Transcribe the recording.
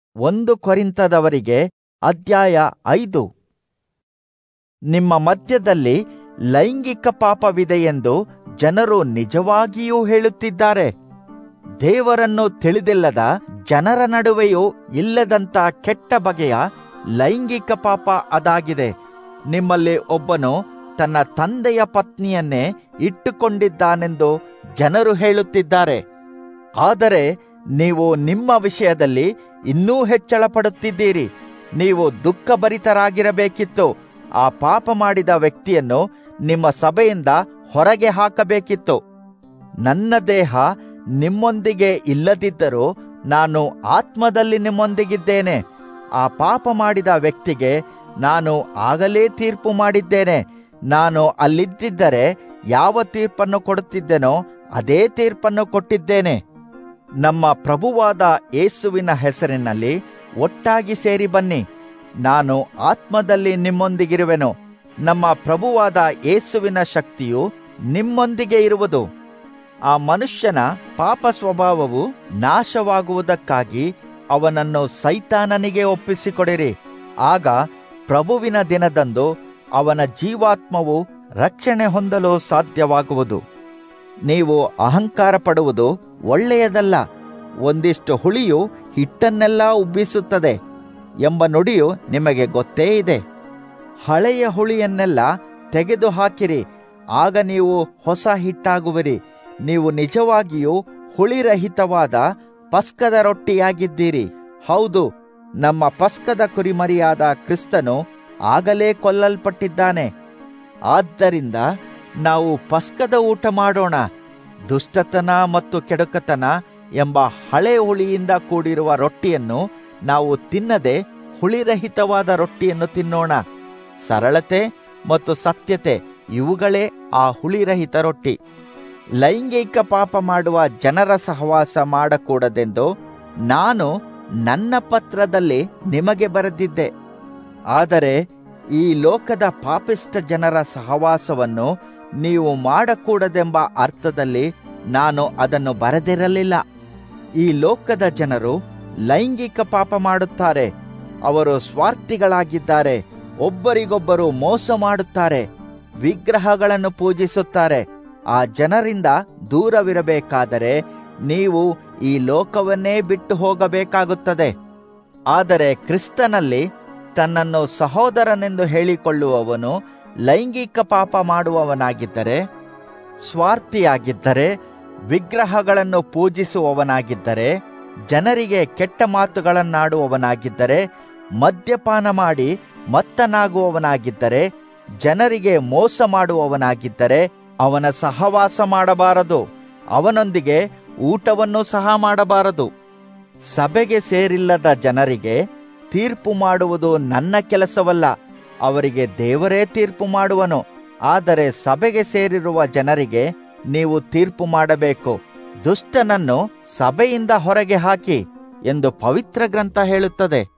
ಒಂದು ಕೊರಿಂತದವರಿಗೆ ಅಧ್ಯಾಯ ಐದು ನಿಮ್ಮ ಮಧ್ಯದಲ್ಲಿ ಲೈಂಗಿಕ ಪಾಪವಿದೆಯೆಂದು ಜನರು ನಿಜವಾಗಿಯೂ ಹೇಳುತ್ತಿದ್ದಾರೆ ದೇವರನ್ನು ತಿಳಿದಿಲ್ಲದ ಜನರ ನಡುವೆಯೂ ಇಲ್ಲದಂತ ಕೆಟ್ಟ ಬಗೆಯ ಲೈಂಗಿಕ ಪಾಪ ಅದಾಗಿದೆ ನಿಮ್ಮಲ್ಲಿ ಒಬ್ಬನು ತನ್ನ ತಂದೆಯ ಪತ್ನಿಯನ್ನೇ ಇಟ್ಟುಕೊಂಡಿದ್ದಾನೆಂದು ಜನರು ಹೇಳುತ್ತಿದ್ದಾರೆ ಆದರೆ ನೀವು ನಿಮ್ಮ ವಿಷಯದಲ್ಲಿ ಇನ್ನೂ ಹೆಚ್ಚಳ ಪಡುತ್ತಿದ್ದೀರಿ ನೀವು ದುಃಖಭರಿತರಾಗಿರಬೇಕಿತ್ತು ಆ ಪಾಪ ಮಾಡಿದ ವ್ಯಕ್ತಿಯನ್ನು ನಿಮ್ಮ ಸಭೆಯಿಂದ ಹೊರಗೆ ಹಾಕಬೇಕಿತ್ತು ನನ್ನ ದೇಹ ನಿಮ್ಮೊಂದಿಗೆ ಇಲ್ಲದಿದ್ದರೂ ನಾನು ಆತ್ಮದಲ್ಲಿ ನಿಮ್ಮೊಂದಿಗಿದ್ದೇನೆ ಆ ಪಾಪ ಮಾಡಿದ ವ್ಯಕ್ತಿಗೆ ನಾನು ಆಗಲೇ ತೀರ್ಪು ಮಾಡಿದ್ದೇನೆ ನಾನು ಅಲ್ಲಿದ್ದಿದ್ದರೆ ಯಾವ ತೀರ್ಪನ್ನು ಕೊಡುತ್ತಿದ್ದೆನೋ ಅದೇ ತೀರ್ಪನ್ನು ಕೊಟ್ಟಿದ್ದೇನೆ ನಮ್ಮ ಪ್ರಭುವಾದ ಯೇಸುವಿನ ಹೆಸರಿನಲ್ಲಿ ಒಟ್ಟಾಗಿ ಸೇರಿ ಬನ್ನಿ ನಾನು ಆತ್ಮದಲ್ಲಿ ನಿಮ್ಮೊಂದಿಗಿರುವೆನು ನಮ್ಮ ಪ್ರಭುವಾದ ಯೇಸುವಿನ ಶಕ್ತಿಯು ನಿಮ್ಮೊಂದಿಗೆ ಇರುವುದು ಆ ಮನುಷ್ಯನ ಪಾಪ ಸ್ವಭಾವವು ನಾಶವಾಗುವುದಕ್ಕಾಗಿ ಅವನನ್ನು ಸೈತಾನನಿಗೆ ಒಪ್ಪಿಸಿಕೊಡಿರಿ ಆಗ ಪ್ರಭುವಿನ ದಿನದಂದು ಅವನ ಜೀವಾತ್ಮವು ರಕ್ಷಣೆ ಹೊಂದಲು ಸಾಧ್ಯವಾಗುವುದು ನೀವು ಅಹಂಕಾರ ಪಡುವುದು ಒಳ್ಳೆಯದಲ್ಲ ಒಂದಿಷ್ಟು ಹುಳಿಯು ಹಿಟ್ಟನ್ನೆಲ್ಲ ಉಬ್ಬಿಸುತ್ತದೆ ಎಂಬ ನುಡಿಯು ನಿಮಗೆ ಗೊತ್ತೇ ಇದೆ ಹಳೆಯ ಹುಳಿಯನ್ನೆಲ್ಲ ತೆಗೆದುಹಾಕಿರಿ ಆಗ ನೀವು ಹೊಸ ಹಿಟ್ಟಾಗುವಿರಿ ನೀವು ನಿಜವಾಗಿಯೂ ಹುಳಿರಹಿತವಾದ ಪಸ್ಕದ ರೊಟ್ಟಿಯಾಗಿದ್ದೀರಿ ಹೌದು ನಮ್ಮ ಪಸ್ಕದ ಕುರಿಮರಿಯಾದ ಕ್ರಿಸ್ತನು ಆಗಲೇ ಕೊಲ್ಲಲ್ಪಟ್ಟಿದ್ದಾನೆ ಆದ್ದರಿಂದ ನಾವು ಪಸ್ಕದ ಊಟ ಮಾಡೋಣ ದುಷ್ಟತನ ಮತ್ತು ಕೆಡುಕತನ ಎಂಬ ಹಳೆ ಹುಳಿಯಿಂದ ಕೂಡಿರುವ ರೊಟ್ಟಿಯನ್ನು ನಾವು ತಿನ್ನದೆ ಹುಳಿರಹಿತವಾದ ರೊಟ್ಟಿಯನ್ನು ತಿನ್ನೋಣ ಸರಳತೆ ಮತ್ತು ಸತ್ಯತೆ ಇವುಗಳೇ ಆ ಹುಳಿರಹಿತ ರೊಟ್ಟಿ ಲೈಂಗಿಕ ಪಾಪ ಮಾಡುವ ಜನರ ಸಹವಾಸ ಮಾಡಕೂಡದೆಂದು ನಾನು ನನ್ನ ಪತ್ರದಲ್ಲಿ ನಿಮಗೆ ಬರೆದಿದ್ದೆ ಆದರೆ ಈ ಲೋಕದ ಪಾಪಿಷ್ಟ ಜನರ ಸಹವಾಸವನ್ನು ನೀವು ಮಾಡಕೂಡದೆಂಬ ಅರ್ಥದಲ್ಲಿ ನಾನು ಅದನ್ನು ಬರೆದಿರಲಿಲ್ಲ ಈ ಲೋಕದ ಜನರು ಲೈಂಗಿಕ ಪಾಪ ಮಾಡುತ್ತಾರೆ ಅವರು ಸ್ವಾರ್ಥಿಗಳಾಗಿದ್ದಾರೆ ಒಬ್ಬರಿಗೊಬ್ಬರು ಮೋಸ ಮಾಡುತ್ತಾರೆ ವಿಗ್ರಹಗಳನ್ನು ಪೂಜಿಸುತ್ತಾರೆ ಆ ಜನರಿಂದ ದೂರವಿರಬೇಕಾದರೆ ನೀವು ಈ ಲೋಕವನ್ನೇ ಬಿಟ್ಟು ಹೋಗಬೇಕಾಗುತ್ತದೆ ಆದರೆ ಕ್ರಿಸ್ತನಲ್ಲಿ ತನ್ನನ್ನು ಸಹೋದರನೆಂದು ಹೇಳಿಕೊಳ್ಳುವವನು ಲೈಂಗಿಕ ಪಾಪ ಮಾಡುವವನಾಗಿದ್ದರೆ ಸ್ವಾರ್ಥಿಯಾಗಿದ್ದರೆ ವಿಗ್ರಹಗಳನ್ನು ಪೂಜಿಸುವವನಾಗಿದ್ದರೆ ಜನರಿಗೆ ಕೆಟ್ಟ ಮಾತುಗಳನ್ನಾಡುವವನಾಗಿದ್ದರೆ ಮದ್ಯಪಾನ ಮಾಡಿ ಮತ್ತನಾಗುವವನಾಗಿದ್ದರೆ ಜನರಿಗೆ ಮೋಸ ಮಾಡುವವನಾಗಿದ್ದರೆ ಅವನ ಸಹವಾಸ ಮಾಡಬಾರದು ಅವನೊಂದಿಗೆ ಊಟವನ್ನು ಸಹ ಮಾಡಬಾರದು ಸಭೆಗೆ ಸೇರಿಲ್ಲದ ಜನರಿಗೆ ತೀರ್ಪು ಮಾಡುವುದು ನನ್ನ ಕೆಲಸವಲ್ಲ ಅವರಿಗೆ ದೇವರೇ ತೀರ್ಪು ಮಾಡುವನು ಆದರೆ ಸಭೆಗೆ ಸೇರಿರುವ ಜನರಿಗೆ ನೀವು ತೀರ್ಪು ಮಾಡಬೇಕು ದುಷ್ಟನನ್ನು ಸಭೆಯಿಂದ ಹೊರಗೆ ಹಾಕಿ ಎಂದು ಪವಿತ್ರ ಗ್ರಂಥ ಹೇಳುತ್ತದೆ